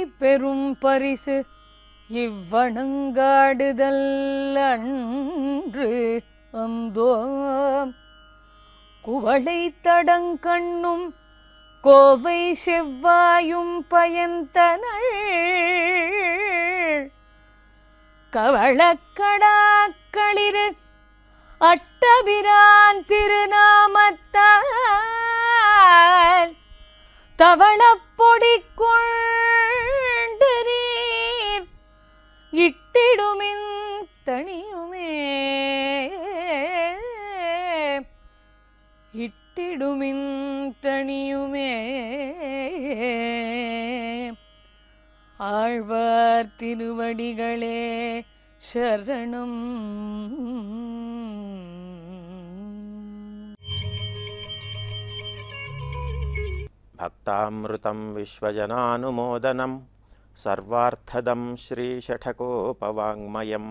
பெரும் பரிசு இவ்வணங்காடுதல் அன்று அந்தோ குவளை தடங்கண்ணும் கோவை செவ்வாயும் பயந்தனள் கவளக்கடாக்களிரு அட்டபிரான் திருநாமத்தால் தவளப்பொடி கொண்டு நீர் இட்டிடுமின் தனியுமே இட்டிடுமின் தனியுமே ஆழ்வார் திருவடிகளே சரணம் భక్తామృతం విశ్వజనానుమోదనం సర్వార్థదం శ్రీషఠకోపవాङ्మయం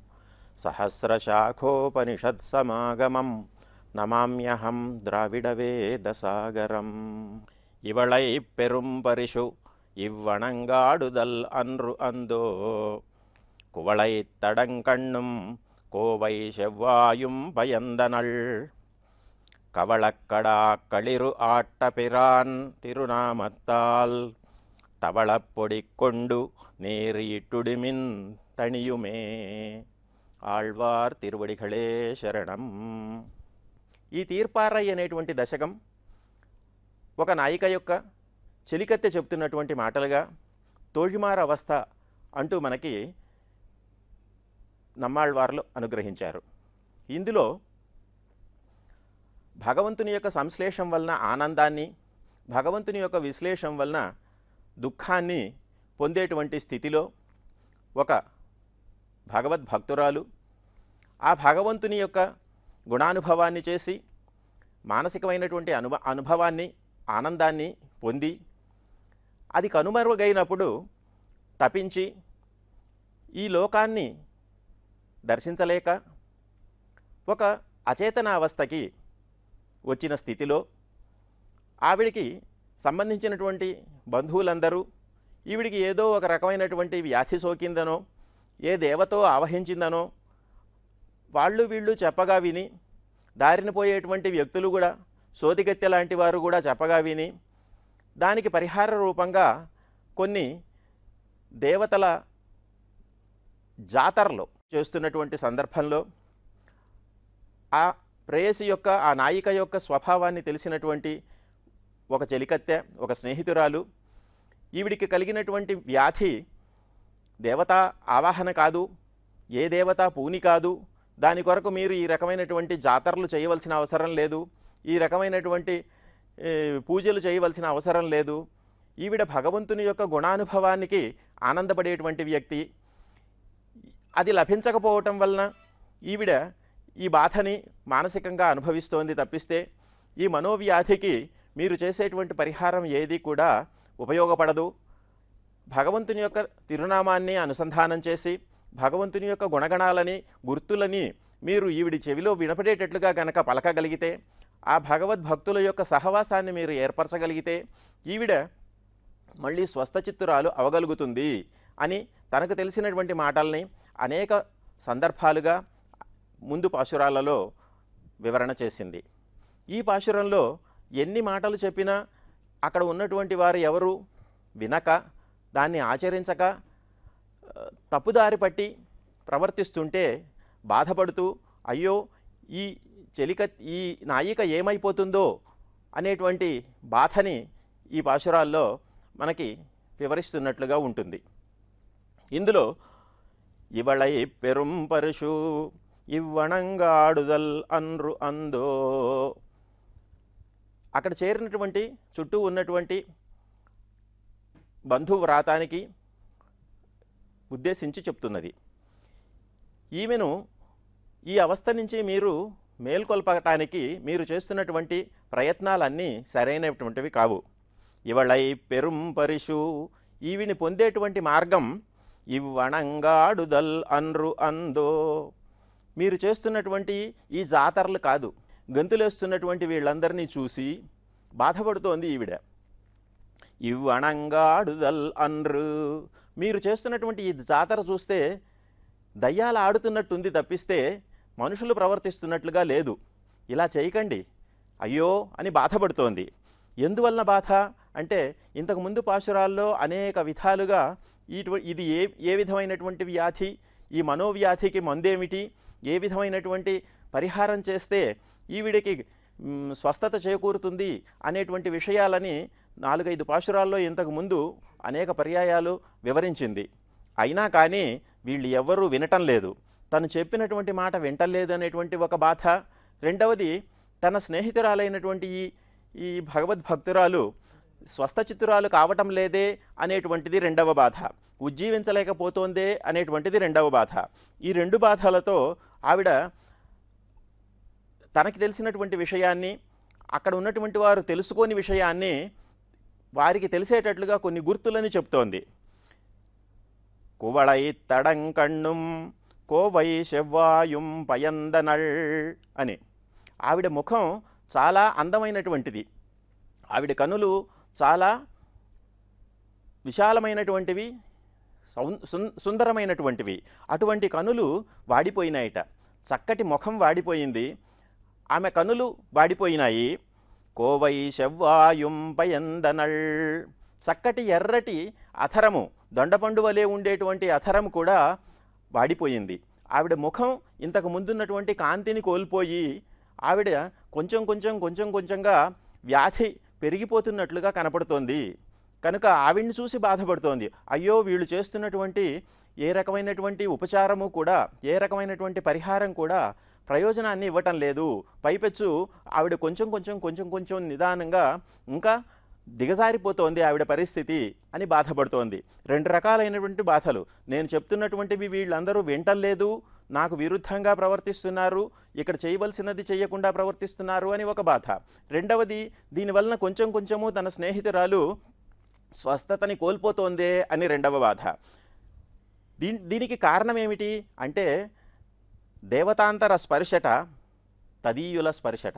సహస్రశాఖోపనిషత్సమాగమం నమామ్యహం ద్రావిడవేదసాగరం ఇవళై பெரும் பரிசு இவ்வணங்காடுதல் அன்று அந்தோ குவளை தடங்கண்ணும் கோவை செவ்வாயும் பயந்தனள் கவளக்கடா களிறு ஆட்டபிரான் திருநாமத்தால் தவளப்பொடி கொண்டு நீர் இட்டுடுமின் தணியுமே ఆళ్వార్ తిరువడిகளే శరణం ఈ తీర్పారయ్య అనేటువంటి దశకం ఒక నాయిక యొక్క చెలికత్తె చెప్తున్నటువంటి మాటలుగా తోழிమార అవస్థ అంటూ మనకి నమ్మాళ్వార్లు అనుగ్రహించారు ఇందులో భగవంతుని యొక్క సంశ్లేషం వలన ఆనందాన్ని భగవంతుని యొక్క విశ్లేషం వలన దుఃఖాన్ని పొందేటువంటి స్థితిలో ఒక భగవద్భక్తురాలు ఆ భగవంతుని యొక్క గుణానుభవాన్ని చేసి మానసికమైనటువంటి అనుభ అనుభవాన్ని ఆనందాన్ని పొంది అది కనుమరుగైనప్పుడు తపించి ఈ లోకాన్ని దర్శించలేక ఒక అచేతన అవస్థకి వచ్చిన స్థితిలో ఆవిడికి సంబంధించినటువంటి బంధువులందరూ ఈవిడికి ఏదో ఒక రకమైనటువంటి వ్యాధి సోకిందనో ఏ దేవతో ఆవహించిందనో వాళ్ళు వీళ్ళు చెప్పగా విని దారిన పోయేటువంటి వ్యక్తులు కూడా సోదిగత్తె లాంటి వారు కూడా చెప్పగా విని దానికి పరిహార రూపంగా కొన్ని దేవతల జాతరలో చేస్తున్నటువంటి సందర్భంలో ఆ ప్రేయసి యొక్క ఆ నాయిక యొక్క స్వభావాన్ని తెలిసినటువంటి ఒక చెలికత్తె ఒక స్నేహితురాలు ఈవిడికి కలిగినటువంటి వ్యాధి దేవత ఆవాహన కాదు ఏ దేవత పూని కాదు దాని కొరకు మీరు ఈ రకమైనటువంటి జాతరలు చేయవలసిన అవసరం లేదు ఈ రకమైనటువంటి ఏ, పూజలు చేయవలసిన అవసరం లేదు ఈవిడ భగవంతుని యొక్క గుణానుభవానికి ఆనందపడేటువంటి వ్యక్తి అది లభించకపోవటం వలన ఈవిడ ఈ బాధని మానసికంగా అనుభవిస్తోంది తప్పిస్తే ఈ మనోవ్యాధికి మీరు చేసేటువంటి పరిహారం ఏది కూడా ఉపయోగపడదు భగవంతుని యొక్క తిరునామాన్ని అనుసంధానం చేసి భగవంతుని యొక్క గుణగణాలని గుర్తులని మీరు ఈవిడి చెవిలో వినపడేటట్లుగా గనక పలకగలిగితే ఆ భగవద్భక్తుల యొక్క సహవాసాన్ని మీరు ఏర్పరచగలిగితే ఈవిడ మళ్ళీ స్వస్థచిత్తురాలు అవగలుగుతుంది అని తనకు తెలిసినటువంటి మాటల్ని అనేక సందర్భాలుగా ముందు పాశురాలలో వివరణ చేసింది ఈ పాశురంలో ఎన్ని మాటలు చెప్పినా అక్కడ ఉన్నటువంటి వారు ఎవరు వినక దాన్ని ఆచరించక ఆ, తప్పుదారి పట్టి ప్రవర్తిస్తుంటే బాధపడుతూ అయ్యో ఈ చెలిక ఈ నాయిక ఏమైపోతుందో అనేటువంటి బాధని ఈ పాశురాల్లో మనకి వివరిస్తున్నట్లుగా ఉంటుంది ఇందులో ఇవళై పెరుం పరుషు ఇవ్వణంగాడుదల్ అన్రు అందో అక్కడ చేరినటువంటి చుట్టూ ఉన్నటువంటి బంధువ్రాతానికి ఉద్దేశించి చెప్తున్నది ఈమెను ఈ అవస్థ నుంచి మీరు మేల్కొల్పటానికి మీరు చేస్తున్నటువంటి ప్రయత్నాలన్నీ సరైనటువంటివి కావు ఇవళై పెరుం పరిషు ఈవిని పొందేటువంటి మార్గం ఇవ్వణంగాడుదల్ అన్రు అందో మీరు చేస్తున్నటువంటి ఈ జాతరలు కాదు గంతులేస్తున్నటువంటి వీళ్ళందరినీ చూసి బాధపడుతోంది ఈవిడ ఇవ్వణంగాడుదల్ అన్రు మీరు చేస్తున్నటువంటి ఈ జాతర చూస్తే దయ్యాలు ఆడుతున్నట్టుంది తప్పిస్తే మనుషులు ప్రవర్తిస్తున్నట్లుగా లేదు ఇలా చేయకండి అయ్యో అని బాధపడుతోంది ఎందువలన బాధ అంటే ఇంతకుముందు పాశురాల్లో అనేక విధాలుగా ఇటు ఇది ఏ ఏ విధమైనటువంటి వ్యాధి ఈ మనోవ్యాధికి మందేమిటి ఏ విధమైనటువంటి పరిహారం చేస్తే ఈవిడికి మ్, స్వస్థత చేకూరుతుంది అనేటువంటి విషయాలని నాలుగైదు పాశురాల్లో ఇంతకు ముందు అనేక పర్యాయాలు వివరించింది అయినా కానీ వీళ్ళు ఎవ్వరూ వినటం లేదు తను చెప్పినటువంటి మాట వింటలేదు అనేటువంటి ఒక బాధ రెండవది తన స్నేహితురాలైనటువంటి ఈ ఈ భగవద్భక్తురాలు స్వస్థచిత్తురాలు కావటం లేదే అనేటువంటిది రెండవ బాధ ఉజ్జీవించలేకపోతోందే అనేటువంటిది రెండవ బాధ ఈ రెండు బాధలతో ఆవిడ తనకి తెలిసినటువంటి విషయాన్ని అక్కడ ఉన్నటువంటి వారు తెలుసుకోని విషయాన్ని వారికి తెలిసేటట్లుగా కొన్ని గుర్తులని చెప్తోంది కువళై తడంకణ్ణుం కోవై చెవ్వాయుం పయందనళ్ అని ఆవిడ ముఖం చాలా అందమైనటువంటిది ఆవిడ కనులు చాలా విశాలమైనటువంటివి సౌన్ సున్- సుందరమైనటువంటివి అటువంటి కనులు వాడిపోయినాయట చక్కటి ముఖం వాడిపోయింది ఆమె కనులు వాడిపోయినాయి కోవై శవ్వాయుం పయందనళ్ చక్కటి ఎర్రటి అధరము దొండపండు వలె ఉండేటువంటి అధరం కూడా వాడిపోయింది ఆవిడ ముఖం ఇంతకు ముందున్నటువంటి కాంతిని కోల్పోయి ఆవిడ కొంచెం కొంచెం కొంచెం కొంచెంగా వ్యాధి పెరిగిపోతున్నట్లుగా కనపడుతోంది కనుక ఆవిడ్ని చూసి బాధపడుతోంది అయ్యో వీళ్ళు చేస్తున్నటువంటి ఏ రకమైనటువంటి ఉపచారము కూడా ఏ రకమైనటువంటి పరిహారం కూడా ప్రయోజనాన్ని ఇవ్వటం లేదు పైపెచ్చు ఆవిడ కొంచెం కొంచెం కొంచెం కొంచెం నిదానంగా ఇంకా దిగజారిపోతోంది ఆవిడ పరిస్థితి అని బాధపడుతోంది రెండు రకాలైనటువంటి బాధలు నేను చెప్తున్నటువంటివి వీళ్ళందరూ వింటలేదు నాకు విరుద్ధంగా ప్రవర్తిస్తున్నారు ఇక్కడ చేయవలసినది చేయకుండా ప్రవర్తిస్తున్నారు అని ఒక బాధ రెండవది దీనివలన కొంచెం కొంచెము తన స్నేహితురాలు స్వస్థతని కోల్పోతోందే అని రెండవ బాధ దీని దీనికి కారణం ఏమిటి అంటే దేవతాంతర స్పర్శట తదీయుల స్పర్శట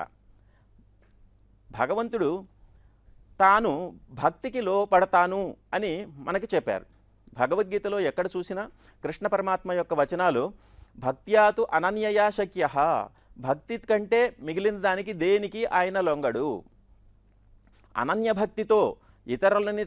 భగవంతుడు తాను భక్తికి లోపడతాను అని మనకి చెప్పారు భగవద్గీతలో ఎక్కడ చూసినా కృష్ణ పరమాత్మ యొక్క వచనాలు భక్త్యాతు అనన్యయా శక్య భక్తి కంటే మిగిలిన దానికి దేనికి ఆయన లొంగడు అనన్య భక్తితో ఇతరులని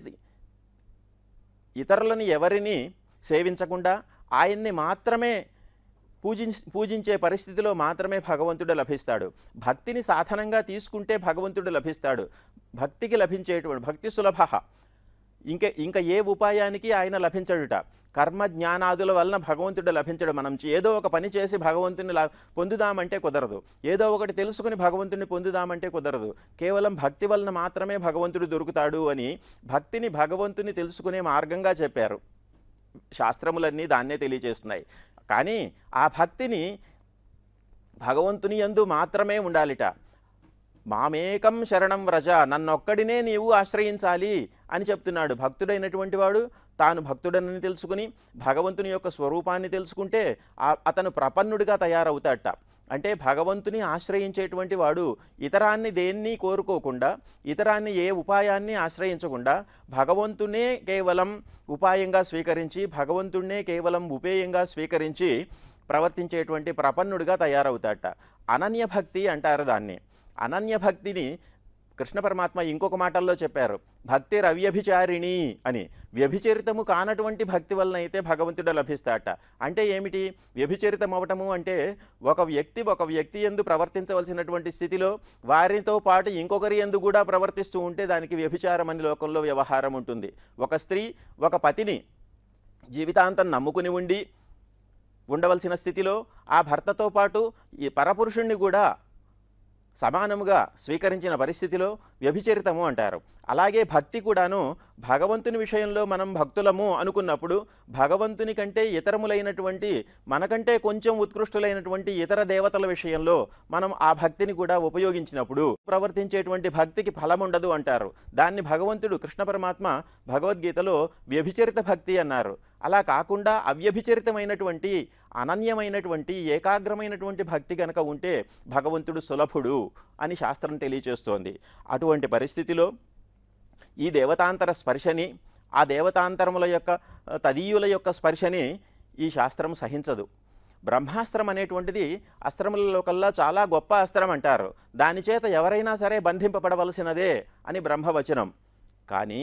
ఇతరులని ఎవరిని సేవించకుండా ఆయన్ని మాత్రమే పూజించ పూజించే పరిస్థితిలో మాత్రమే భగవంతుడు లభిస్తాడు భక్తిని సాధనంగా తీసుకుంటే భగవంతుడు లభిస్తాడు భక్తికి లభించేటువంటి భక్తి సులభ ఇంకా ఇంకా ఏ ఉపాయానికి ఆయన లభించడుట కర్మ జ్ఞానాదుల వలన భగవంతుడు లభించడు మనం చే- ఏదో ఒక పని చేసి భగవంతుని లా- పొందుదామంటే కుదరదు ఏదో ఒకటి తెలుసుకుని భగవంతుని పొందుదామంటే కుదరదు కేవలం భక్తి వలన మాత్రమే భగవంతుడు దొరుకుతాడు అని భక్తిని భగవంతుని తెలుసుకునే మార్గంగా చెప్పారు శాస్త్రములన్నీ దాన్నే తెలియజేస్తున్నాయి కానీ ఆ భక్తిని భగవంతుని యందు మాత్రమే ఉండాలిట మామేకం శరణం వ్రజ నన్నొక్కడినే నీవు ఆశ్రయించాలి అని చెప్తున్నాడు భక్తుడైనటువంటి వాడు తాను భక్తుడని తెలుసుకుని భగవంతుని యొక్క స్వరూపాన్ని తెలుసుకుంటే ఆ- అతను ప్రపన్నుడిగా తయారవుతాడట అంటే భగవంతుని ఆశ్రయించేటువంటి వాడు ఇతరాన్ని దేన్ని కోరుకోకుండా ఇతరాన్ని ఏ ఉపాయాన్ని ఆశ్రయించకుండా భగవంతునే కేవలం ఉపాయంగా స్వీకరించి భగవంతుణ్ణే కేవలం ఉపేయంగా స్వీకరించి ప్రవర్తించేటువంటి ప్రపన్నుడిగా తయారవుతాడట అనన్య భక్తి అంటారు దాన్ని అనన్య భక్తిని కృష్ణ పరమాత్మ ఇంకొక మాటల్లో చెప్పారు భక్తి రవ్యభిచారిణి అని వ్యభిచరితము కానటువంటి భక్తి వలన అయితే భగవంతుడు లభిస్తాట అంటే ఏమిటి వ్యభిచరితం అవటము అంటే ఒక వ్యక్తి ఒక వ్యక్తి ఎందు ప్రవర్తించవలసినటువంటి స్థితిలో వారితో పాటు ఇంకొకరి ఎందు కూడా ప్రవర్తిస్తూ ఉంటే దానికి వ్యభిచారం అని లోకంలో వ్యవహారం ఉంటుంది ఒక స్త్రీ ఒక పతిని జీవితాంతం నమ్ముకుని ఉండి ఉండవలసిన స్థితిలో ఆ భర్తతో పాటు ఈ పరపురుషుణ్ణి కూడా సమానముగా స్వీకరించిన పరిస్థితిలో వ్యభిచరితము అంటారు అలాగే భక్తి కూడాను భగవంతుని విషయంలో మనం భక్తులము అనుకున్నప్పుడు భగవంతుని కంటే ఇతరములైనటువంటి మనకంటే కొంచెం ఉత్కృష్టులైనటువంటి ఇతర దేవతల విషయంలో మనం ఆ భక్తిని కూడా ఉపయోగించినప్పుడు ప్రవర్తించేటువంటి భక్తికి ఫలం ఉండదు అంటారు దాన్ని భగవంతుడు కృష్ణ పరమాత్మ భగవద్గీతలో వ్యభిచరిత భక్తి అన్నారు అలా కాకుండా అవ్యభిచరితమైనటువంటి అనన్యమైనటువంటి ఏకాగ్రమైనటువంటి భక్తి గనక ఉంటే భగవంతుడు సులభుడు అని శాస్త్రం తెలియచేస్తోంది అటువంటి పరిస్థితిలో ఈ దేవతాంతర స్పర్శని ఆ దేవతాంతరముల యొక్క ఆ, తదీయుల యొక్క స్పర్శని ఈ శాస్త్రం సహించదు బ్రహ్మాస్త్రం అనేటువంటిది అస్త్రములలో కల్లా చాలా గొప్ప అస్త్రం అంటారు దాని చేత ఎవరైనా సరే బంధింపబడవలసినదే అని బ్రహ్మవచనం కానీ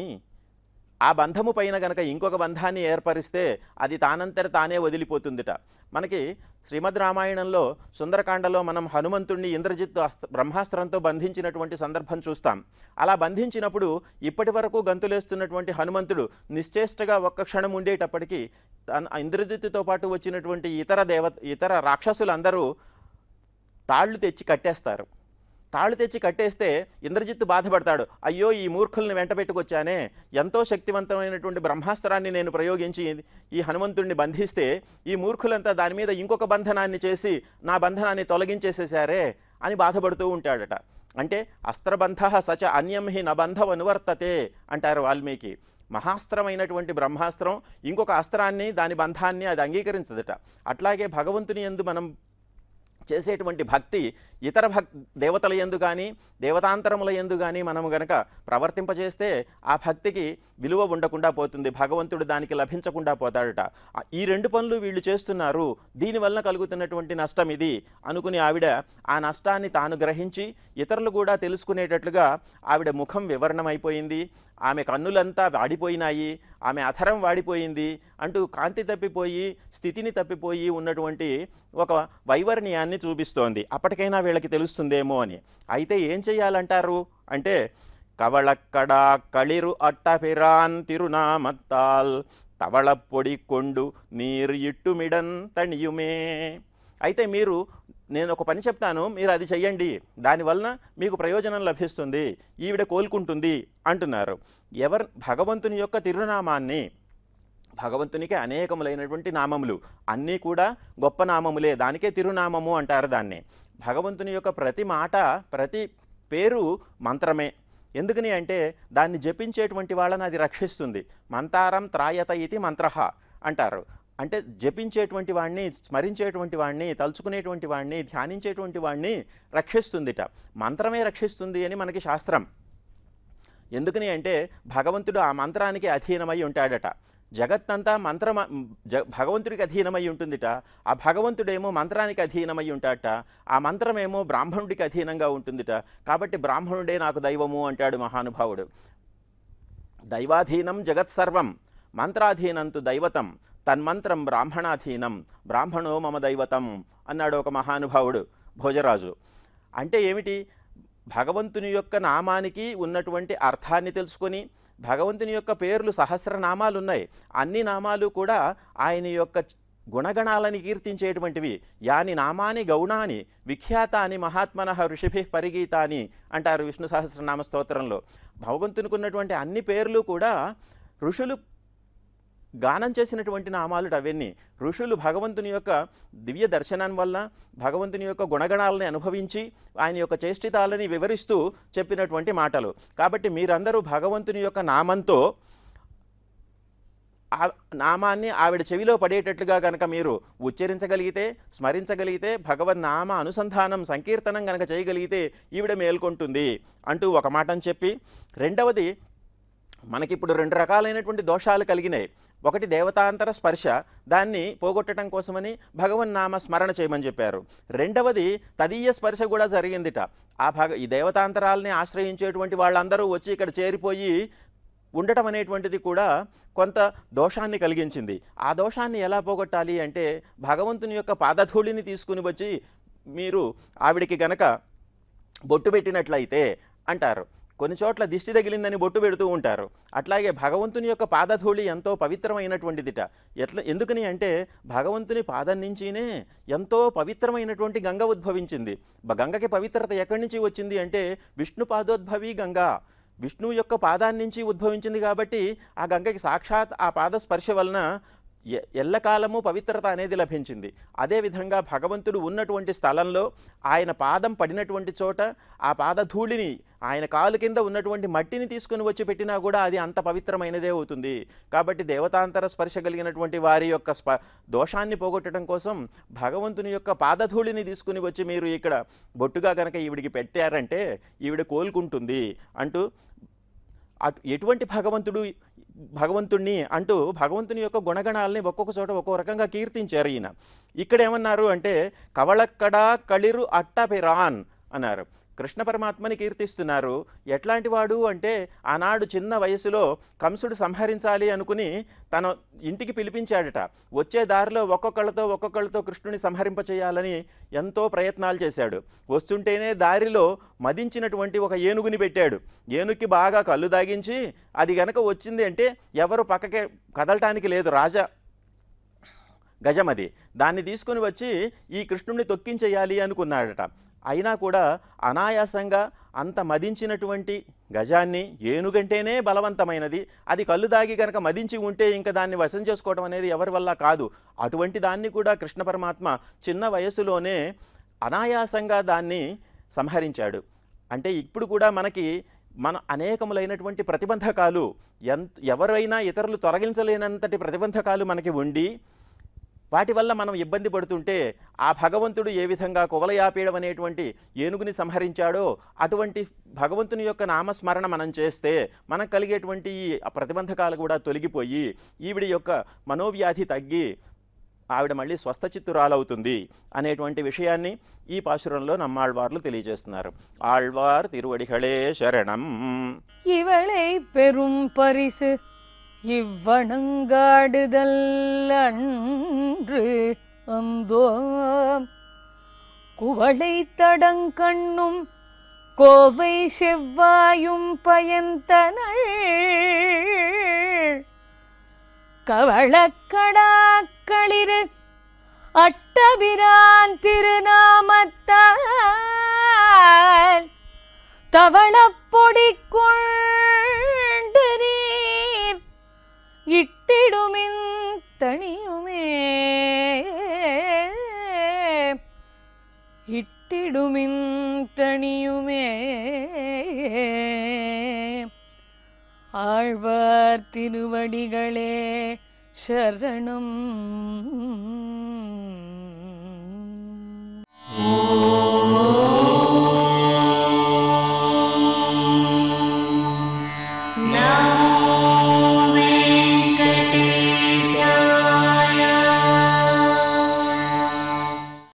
ఆ బంధము పైన గనక ఇంకొక బంధాన్ని ఏర్పరిస్తే అది తానంతట తానే వదిలిపోతుందిట మనకి శ్రీమద్ రామాయణంలో సుందరకాండలో మనం హనుమంతుణ్ణి ఇంద్రజిత్ అస్త్ర బ్రహ్మాస్త్రంతో బంధించినటువంటి సందర్భం చూస్తాం అలా బంధించినప్పుడు ఇప్పటి వరకు గంతులేస్తున్నటువంటి హనుమంతుడు నిశ్చేష్టగా ఒక్క క్షణం ఉండేటప్పటికీ తన ఇంద్రజిత్తుతో పాటు వచ్చినటువంటి ఇతర దేవ ఇతర రాక్షసులందరూ తాళ్ళు తెచ్చి కట్టేస్తారు తాళ్ళు తెచ్చి కట్టేస్తే ఇంద్రజిత్తు బాధపడతాడు అయ్యో ఈ మూర్ఖుల్ని వెంట పెట్టుకొచ్చానే ఎంతో శక్తివంతమైనటువంటి బ్రహ్మాస్త్రాన్ని నేను ప్రయోగించి ఈ హనుమంతుడిని బంధిస్తే ఈ మూర్ఖులంతా దాని మీద ఇంకొక బంధనాన్ని చేసి నా బంధనాన్ని తొలగించేసేశారే అని బాధపడుతూ ఉంటాడట అంటే అస్త్రబంధ సచ అన్యం హి నబంధం అనువర్తతే అంటారు వాల్మీకి మహాస్త్రమైనటువంటి బ్రహ్మాస్త్రం ఇంకొక అస్త్రాన్ని దాని బంధాన్ని అది అంగీకరించదట అట్లాగే భగవంతుని ఎందు మనం చేసేటువంటి భక్తి ఇతర భక్ దేవతల ఎందు కానీ దేవతాంతరముల ఎందు కానీ మనము గనక ప్రవర్తింపజేస్తే ఆ భక్తికి విలువ ఉండకుండా పోతుంది భగవంతుడు దానికి లభించకుండా పోతాడట ఆ- ఈ రెండు పనులు వీళ్ళు చేస్తున్నారు దీనివల్ల కలుగుతున్నటువంటి నష్టం ఇది అనుకుని ఆవిడ ఆ నష్టాన్ని తాను గ్రహించి ఇతరులు కూడా తెలుసుకునేటట్లుగా ఆవిడ ముఖం వివరణమైపోయింది ఆమె కన్నులంతా వాడిపోయినాయి ఆమె అధరం వాడిపోయింది అంటూ కాంతి తప్పిపోయి స్థితిని తప్పిపోయి ఉన్నటువంటి ఒక వైవర్ణ్యాన్ని చూపిస్తోంది అప్పటికైనా వీళ్ళకి తెలుస్తుందేమో అని అయితే ఏం చెయ్యాలంటారు అంటే కవళక్కడా களிరు అట్టపిరాన్ తిరునామత్తాల్ తవళ పొడి కొండు నీరు ఇట్టుమిడన్ తణియుమే అయితే మీరు నేను ఒక పని చెప్తాను మీరు అది చెయ్యండి దానివలన మీకు ప్రయోజనం లభిస్తుంది ఈవిడ కోలుకుంటుంది అంటున్నారు ఎవరు భగవంతుని యొక్క తిరునామాన్ని భగవంతునికి అనేకములైనటువంటి నామములు అన్నీ కూడా గొప్ప నామములే దానికే తిరునామము అంటారు దాన్ని భగవంతుని యొక్క ప్రతి మాట ప్రతి పేరు మంత్రమే ఎందుకని అంటే దాన్ని జపించేటువంటి వాళ్ళని అది రక్షిస్తుంది మంతారం త్రాయత ఇది మంత్రహ అంటారు అంటే జపించేటువంటి వాడిని స్మరించేటువంటి వాడిని తలుచుకునేటువంటి వాడిని ధ్యానించేటువంటి వాడిని రక్షిస్తుందిట మంత్రమే రక్షిస్తుంది అని మనకి శాస్త్రం ఎందుకని అంటే భగవంతుడు ఆ మంత్రానికి అధీనమై ఉంటాడట జగత్తంతా మంత్రమ జ భగవంతుడికి అధీనమై ఉంటుందిట ఆ భగవంతుడేమో మంత్రానికి అధీనమై ఉంటాడట ఆ మంత్రమేమో బ్రాహ్మణుడికి అధీనంగా ఉంటుందిట కాబట్టి బ్రాహ్మణుడే నాకు దైవము అంటాడు మహానుభావుడు దైవాధీనం జగత్సర్వం మంత్రాధీనంతు దైవతం తన్మంత్రం బ్రాహ్మణాధీనం బ్రాహ్మణో మమ దైవతం అన్నాడు ఒక మహానుభావుడు భోజరాజు అంటే ఏమిటి భగవంతుని యొక్క నామానికి ఉన్నటువంటి అర్థాన్ని తెలుసుకొని భగవంతుని యొక్క పేర్లు సహస్రనామాలు ఉన్నాయి అన్ని నామాలు కూడా ఆయన యొక్క గుణగణాలని కీర్తించేటువంటివి యాని నామాని గౌణాని విఖ్యాతాని మహాత్మన ఋషిభి పరిగీతాని అంటారు విష్ణు సహస్రనామ స్తోత్రంలో భగవంతునికి ఉన్నటువంటి అన్ని పేర్లు కూడా ఋషులు గానం చేసినటువంటి నామాలు అవన్నీ ఋషులు భగవంతుని యొక్క దివ్య దర్శనం వల్ల భగవంతుని యొక్క గుణగణాలని అనుభవించి ఆయన యొక్క చేష్టితాలని వివరిస్తూ చెప్పినటువంటి మాటలు కాబట్టి మీరందరూ భగవంతుని యొక్క నామంతో ఆ నామాన్ని ఆవిడ చెవిలో పడేటట్లుగా గనక మీరు ఉచ్చరించగలిగితే స్మరించగలిగితే భగవన్ నామ అనుసంధానం సంకీర్తనం గనక చేయగలిగితే ఈవిడ మేల్కొంటుంది అంటూ ఒక మాటను చెప్పి రెండవది మనకిప్పుడు రెండు రకాలైనటువంటి దోషాలు కలిగినాయి ఒకటి దేవతాంతర స్పర్శ దాన్ని పోగొట్టడం కోసమని భగవన్ నామ స్మరణ చేయమని చెప్పారు రెండవది తదీయ స్పర్శ కూడా జరిగిందిట ఆ భగ ఈ దేవతాంతరాలని ఆశ్రయించేటువంటి వాళ్ళందరూ వచ్చి ఇక్కడ చేరిపోయి ఉండటం అనేటువంటిది కూడా కొంత దోషాన్ని కలిగించింది ఆ దోషాన్ని ఎలా పోగొట్టాలి అంటే భగవంతుని యొక్క పాదధూళిని తీసుకుని వచ్చి మీరు ఆవిడికి గనక బొట్టు పెట్టినట్లయితే అంటారు కొన్ని చోట్ల దిష్టి తగిలిందని బొట్టు పెడుతూ ఉంటారు అట్లాగే భగవంతుని యొక్క పాదధూళి ఎంతో పవిత్రమైనటువంటిదిట ఎట్లా ఎందుకని అంటే భగవంతుని పాదం నుంచినే ఎంతో పవిత్రమైనటువంటి గంగ ఉద్భవించింది బ- గంగకి పవిత్రత ఎక్కడి నుంచి వచ్చింది అంటే విష్ణు పాదోద్భవి గంగా విష్ణువు యొక్క పాదాన్ని నుంచి ఉద్భవించింది కాబట్టి ఆ గంగకి సాక్షాత్ ఆ పాద స్పర్శ వలన ఎ- ఎల్లకాలము పవిత్రత అనేది లభించింది అదేవిధంగా భగవంతుడు ఉన్నటువంటి స్థలంలో ఆయన పాదం పడినటువంటి చోట ఆ పాదధూళిని ఆయన కాలు కింద ఉన్నటువంటి మట్టిని తీసుకుని వచ్చి పెట్టినా కూడా అది అంత పవిత్రమైనదే అవుతుంది కాబట్టి దేవతాంతర స్పర్శ కలిగినటువంటి వారి యొక్క స్ప దోషాన్ని పోగొట్టడం కోసం భగవంతుని యొక్క పాదధూళిని తీసుకుని వచ్చి మీరు ఇక్కడ బొట్టుగా కనుక ఈవిడికి పెట్టారంటే ఈవిడ కోలుకుంటుంది అంటూ అటు ఎటువంటి భగవంతుడు భగవంతుణ్ణి అంటూ భగవంతుని యొక్క గుణగణాలని ఒక్కొక్క చోట ఒక్కో రకంగా కీర్తించారు ఈయన ఇక్కడ ఏమన్నారు అంటే కవళక్కడా కళిరు అట్టపిరాన్ అన్నారు కృష్ణ పరమాత్మని కీర్తిస్తున్నారు ఎట్లాంటి వాడు అంటే ఆనాడు చిన్న వయసులో కంసుడు సంహరించాలి అనుకుని తన ఇంటికి పిలిపించాడట వచ్చే దారిలో ఒక్కొక్కళ్ళతో ఒక్కొక్కళ్ళతో కృష్ణుని సంహరింపచేయాలని ఎంతో ప్రయత్నాలు చేశాడు వస్తుంటేనే దారిలో మదించినటువంటి ఒక ఏనుగుని పెట్టాడు ఏనుగుకి బాగా కళ్ళు దాగించి అది గనక వచ్చింది అంటే ఎవరు పక్కకే కదలటానికి లేదు రాజా గజమది దాన్ని తీసుకుని వచ్చి ఈ కృష్ణుడిని తొక్కించేయాలి అనుకున్నాడట అయినా కూడా అనాయాసంగా అంత మదించినటువంటి గజాన్ని ఏనుగంటేనే బలవంతమైనది అది కళ్ళు దాగి కనుక మదించి ఉంటే ఇంకా దాన్ని వశం చేసుకోవడం అనేది ఎవరి వల్ల కాదు అటువంటి దాన్ని కూడా కృష్ణ పరమాత్మ చిన్న వయసులోనే అనాయాసంగా దాన్ని సంహరించాడు అంటే ఇప్పుడు కూడా మనకి మన అనేకములైనటువంటి ప్రతిబంధకాలు ఎంత ఎవరైనా ఇతరులు తొలగించలేనంతటి ప్రతిబంధకాలు మనకి ఉండి వాటి వల్ల మనం ఇబ్బంది పడుతుంటే ఆ భగవంతుడు ఏ విధంగా కువలయాపీడం అనేటువంటి ఏనుగుని సంహరించాడో అటువంటి భగవంతుని యొక్క నామస్మరణ మనం చేస్తే మనకు కలిగేటువంటి ఈ ప్రతిబంధకాలు కూడా తొలగిపోయి ఈవిడి యొక్క మనోవ్యాధి తగ్గి ఆవిడ మళ్ళీ స్వస్థచిత్తురాలవుతుంది అనేటువంటి విషయాన్ని ఈ పాశురంలో నమ్మాళ్వార్లు తెలియజేస్తున్నారు ఆళ్వార్ తిరువడిகளே శరణం இவளை பெரும் பரிசு இவ்வணங்காடுதல் அன்று அந்தோ குவளை தடங்கண்ணும் கோவை செவ்வாயும் பயந்தனள் கவளக்கடாக்களிரு அட்டபிரான் திருநாமத்தால் தவளப்பொடி கொண்டு நீர் இட்டிடுமின் தனியுமே இட்டிடுமின் தனியுமே ஆழ்வார் திருவடிகளே சரணம்